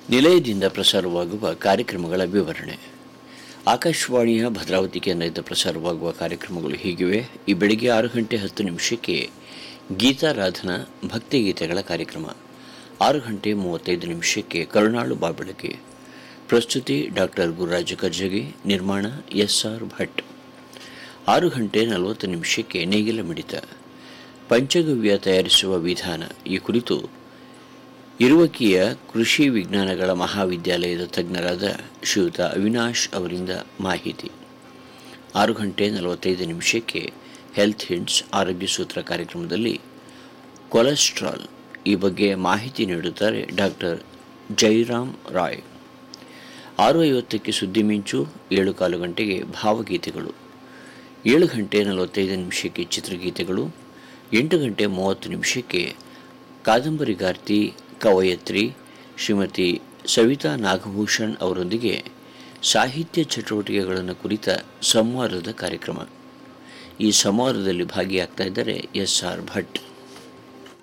ನಿಲಯದಿಂದ ಪ್ರಸಾರವಾಗುವ ಕಾರ್ಯಕ್ರಮಗಳ ವಿವರಣೆ ಆಕಾಶವಾಣಿಯ ಭದ್ರಾವತಿ ಕೇಂದ್ರದಿಂದ ಪ್ರಸಾರವಾಗುವ ಕಾರ್ಯಕ್ರಮಗಳು ಹೀಗಿವೆ ಈ ಬೆಳಿಗ್ಗೆ ಆರು ಗಂಟೆ ಹತ್ತು ನಿಮಿಷಕ್ಕೆ ಗೀತಾರಾಧನಾ ಭಕ್ತಿಗೀತೆಗಳ ಕಾರ್ಯಕ್ರಮ ಆರು ಗಂಟೆ ಮೂವತ್ತೈದು ನಿಮಿಷಕ್ಕೆ ಕರುಣಾಳು ಬಾಬಳಕೆ ಪ್ರಸ್ತುತಿ ಡಾಕ್ಟರ್ ಗುರುರಾಜ ಕರ್ಜಗಿ ನಿರ್ಮಾಣ ಎಸ್ ಆರ್ ಭಟ್ ಆರು ಗಂಟೆ ನಲವತ್ತು ನಿಮಿಷಕ್ಕೆ ನೇಗಿಲ ಮಿಡಿತ ಪಂಚಗವ್ಯ ತಯಾರಿಸುವ ವಿಧಾನ ಈ ಕುರಿತು ಇರುವಕಿಯ ಕೃಷಿ ವಿಜ್ಞಾನಗಳ ಮಹಾವಿದ್ಯಾಲಯದ ತಜ್ಞರಾದ ಶ್ರೀಯುತ ಅವಿನಾಶ್ ಅವರಿಂದ ಮಾಹಿತಿ ಆರು ಗಂಟೆ ನಲವತ್ತೈದು ನಿಮಿಷಕ್ಕೆ ಹೆಲ್ತ್ ಹಿಂಟ್ಸ್ ಆರೋಗ್ಯ ಸೂತ್ರ ಕಾರ್ಯಕ್ರಮದಲ್ಲಿ ಕೊಲೆಸ್ಟ್ರಾಲ್ ಈ ಬಗ್ಗೆ ಮಾಹಿತಿ ನೀಡುತ್ತಾರೆ ಡಾಕ್ಟರ್ ಜೈರಾಮ್ ರಾಯ್ ಆರು ಐವತ್ತಕ್ಕೆ ಸುದ್ದಿ ಮಿಂಚು ಏಳು ಕಾಲು ಗಂಟೆಗೆ ಭಾವಗೀತೆಗಳು ಏಳು ಗಂಟೆ ನಲವತ್ತೈದು ನಿಮಿಷಕ್ಕೆ ಚಿತ್ರಗೀತೆಗಳು ಎಂಟು ಗಂಟೆ ಮೂವತ್ತು ನಿಮಿಷಕ್ಕೆ ಕಾದಂಬರಿಗಾರ್ತಿ ಕವಯತ್ರಿ ಶ್ರೀಮತಿ ಸವಿತಾ ನಾಗಭೂಷಣ್ ಅವರೊಂದಿಗೆ ಸಾಹಿತ್ಯ ಚಟುವಟಿಕೆಗಳನ್ನು ಕುರಿತ ಸಂವಾದದ ಕಾರ್ಯಕ್ರಮ ಈ ಸಂವಾದದಲ್ಲಿ ಭಾಗಿಯಾಗ್ತಾ ಇದ್ದಾರೆ ಎಸ್ ಆರ್ ಭಟ್